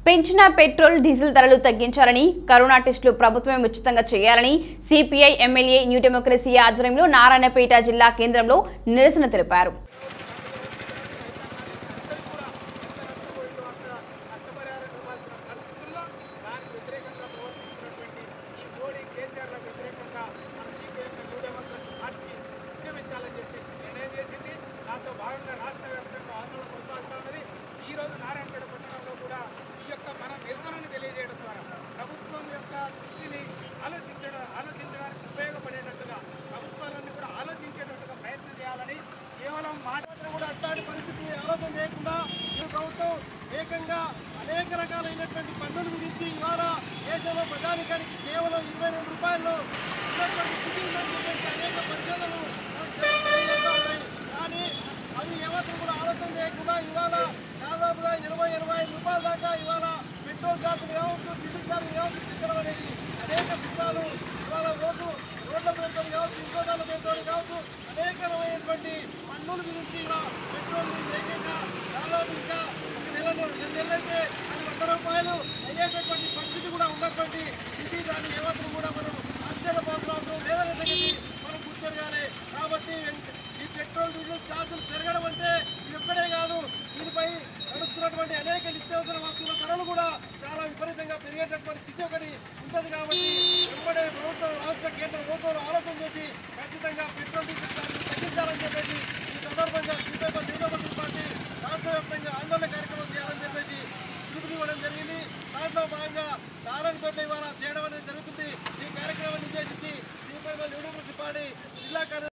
పెంచిన petrol diesel ధరలు తగ్గించాలని కరోనా టెస్టులు ప్రభుత్వమే ఉచితంగా చేయాలని సిపిఐ ఎమ్మెల్యే న్యూ డెమోక్రసీ ఆధ్వర్యంలో నారాయణపేట జిల్లా కేంద్రంలో నిరసన తెలిపారు నష్టపరిహారం ఇవ్వాల్సిన పరిస్థితుల్లో దానికి వ్యతిరేకంగా ప్రవర్తిస్తున్నటువంటి ఈ మోడీ కేసీఆర్లకు వ్యతిరేకంగా మన సిపిఎం న్యూ డెమోక్రసీ పార్టీ ఉద్యమించాలని చెప్పి నిర్ణయం చేసింది దాంతో భాగంగా రాష్ట్ర వ్యాప్తంగా ఆందోళన కొనసాగుతా ఉన్నది ఈ రోజు నారాయణపేట పట్టణంలో కూడా ఈ యొక్క మన నిరసనని తెలియజేయడం ద్వారా ప్రభుత్వం యొక్క దృష్టిని ఆలోచించడం ఆలోచించడానికి ఉపయోగపడేటట్టుగా ప్రభుత్వాలన్నీ కూడా ఆలోచించేటట్టుగా ప్రయత్నం చేయాలని కేవలం మాట కూడా అట్లాంటి పరిస్థితిని ఆలోచన చేయకుండా ఈ ప్రభుత్వం ఏకంగా అనేక రకాలైనటువంటి పన్నులు విధించి ఇవాళ దేశంలో ప్రజానికానికి కేవలం ఇరవై రెండు రూపాయలు ఉన్నటువంటి స్థితి ఉందని చెప్పేసి అనేక పరిశోధనలు తెలియజేస్తా ఉన్నాయి కానీ అవి ఏమాత్రం కూడా ఆలోచన చేయకుండా ఇవాళ దాదాపుగా ఇరవై ఇరవై ఐదు రూపాయల దాకా ఇవాళ పెట్రోల్ ఛార్జీలు కావచ్చు డీజిల్ ఛార్జీలు కావచ్చు పెంచడం అనేది అనేక చిత్రాలు ఇవాళ రోడ్డు రోడ్ల పేరుతో కావచ్చు ఇంకోదాల పేరుతో కావచ్చు అనేక రకమైనటువంటి పన్నులు గురించి ఇలా పెట్రోల్ ఏకంగా దాదాపు ఇంకా ఒక నెలలో రెండు నెలలైతే అది వంద రూపాయలు అయ్యేటటువంటి పరిస్థితి కూడా ఉన్నటువంటి ఇది దాన్ని ఏమాత్రం కూడా మనం ఆశ్చర్యపోతున్నాం లేదనే సంగతి మనం గుర్తెరగాలి కాబట్టి ఈ పెట్రోల్ డీజిల్ ఛార్జీలు పెరగడం అంటే ఇది ఒక్కడే కాదు దీనిపై నడుస్తున్నటువంటి అనేక నిత్యావసర వస్తువుల ధరలు కూడా చాలా విపరీతంగా పెరిగేటటువంటి స్థితి ఒకటి ఉంటుంది కాబట్టి వెంబడే ప్రభుత్వం రాష్ట్ర కేంద్ర ప్రభుత్వాలు ఆలోచన చేసి ఖచ్చితంగా పెట్రోల్ డీజిల్ ఛార్జీలు తగ్గించాలని చెప్పేసి ఈ సందర్భంగా శ్రీపేట నియోజకవర్గ పార్టీ రాష్ట్ర వ్యాప్తంగా ఆందోళన కార్యక్రమం చేయాలని చెప్పేసి పిలుపునివ్వడం జరిగింది దాంట్లో భాగంగా నారాయణపేట ఇవాళ చేయడం అనేది జరుగుతుంది ఈ కార్యక్రమాన్ని ఉద్దేశించి శ్రీపేట నియోజకవర్గ పార్టీ జిల్లా కార్య